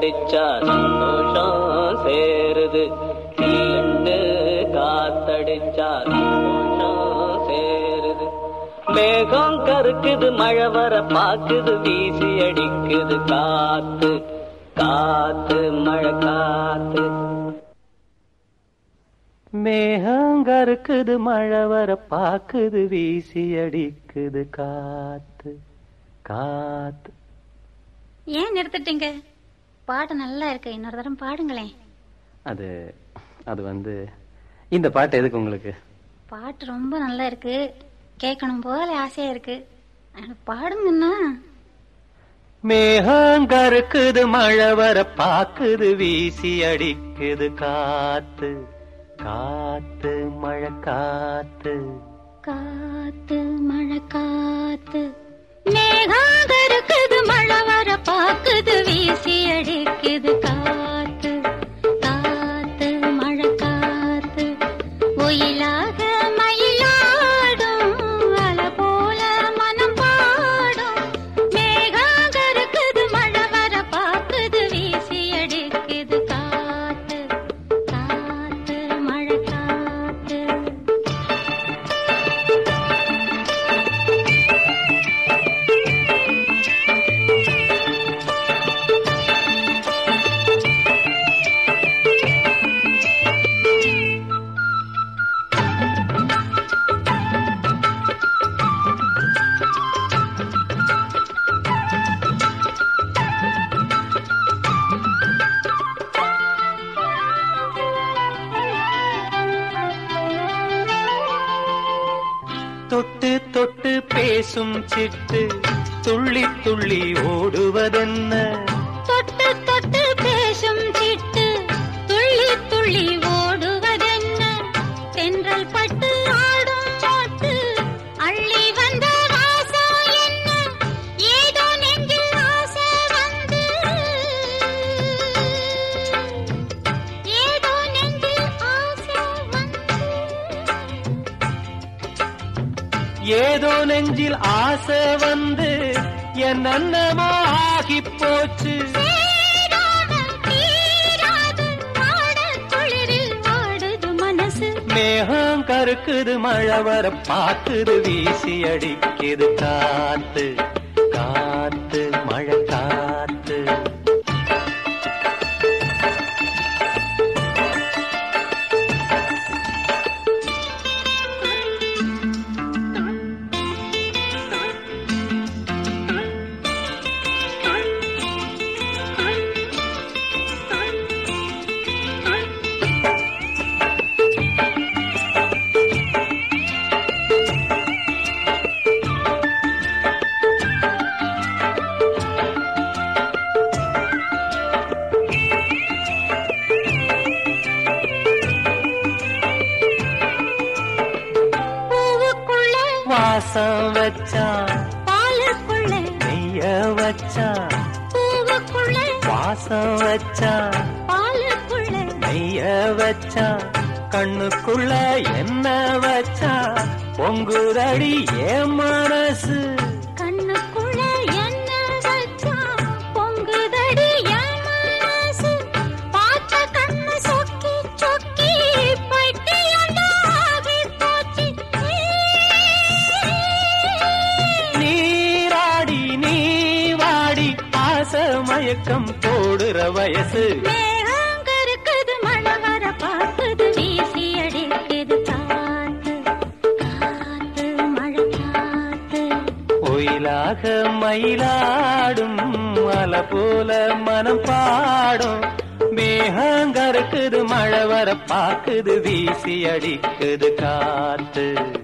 காத்தடிச்சா சந்தோஷம் சேருது சில்லுண்டு காத்தடிச்சா சந்தோஷம் சேருது மேகம் கருக்குது மழை வர பாக்குது வீசி அடிக்குது காத்து காத்து மழை காத்து மேகங்கருக்குது மழை வர பாக்குது வீசி அடிக்குது காத்து காத்து ஏன் நிறுத்திட்டீங்க பாட்டு நல்லா இருக்கு இன்னொரு தரம் பாடுங்களேன் அது அது வந்து இந்த பாட்டு எதுக்கு உங்களுக்கு பாட்டு ரொம்ப நல்லா இருக்கு கேட்கணும் போல ஆசையா இருக்கு ஆனா பாடுங்கண்ணா மேகங்கருக்குது மழை வர பாக்குது வீசி அடிக்குது காத்து காத்து மழை காத்து காத்து மழை காத்து மேகாங்க இருக்குது மழை வர பாக்குது வீசி அடிக்குது காத்து காத்து மழை காத்து ஒயிலாக மயிலாடும் அலை போல மனம் பாடும் மேகாங்க இருக்குது மழை வர பாக்குது வீசி அடிக்குது காத்து காத்து மழை காத்து தொட்டு தொட்டு பேசும் சிட்டு துள்ளி துள்ளி ஓடுவதென்ன தொட்டு தொட்டு பேசும் சிட்டு துள்ளி துள்ளி ஓடுவதென்ன தென்றல் பட்டு ஆடும் பாட்டு அள்ளி வந்த வாசம் என்ன ஏதோ நெஞ்சில் ஆசை வந்து ஏதோ நெஞ்சில் ஆசை வந்து ஏதோ நெஞ்சில் ஆசை வந்து என் அன்னமோ ஆகி போச்சு சேராமல் தீராது வாடக் குளிரில் வாடுது மனசு மேகம் கருக்குது மழை வர பாக்குது வீசி அடிக்குது காத்து காத்து மழை காத்து பூவுக்குள்ள வாசம் வச்சான் பாலுக்குள்ள நெய்ய வச்சான் பூவுக்குள்ள வாசம் வச்சான் பாலுக்குள்ள நெய்ய வச்சான் கண்ணுக்குள்ள என்ன வச்சான் பொங்குதடி என் மனசு கண்ணுக்குள்ள என்ன வச்சா பொங்குதடி என் மனசு பார்த்த கண்ணு சொக்கி சொக்கி பைத்தியண்டாகி போச்சு நீராடி நீ வாடி ஆசை மயக்கம் போடுற வயசு மேகங்கருக்குது மழை வர பார்க்குது வீசி அடிக்குது காத்து காத்து மழை காத்து ஒயிலாக மயிலாடும் அலை போல மனம் பாடும் மேகங்கருக்குது மழை வர பாக்குது வீசி அடிக்குது காத்து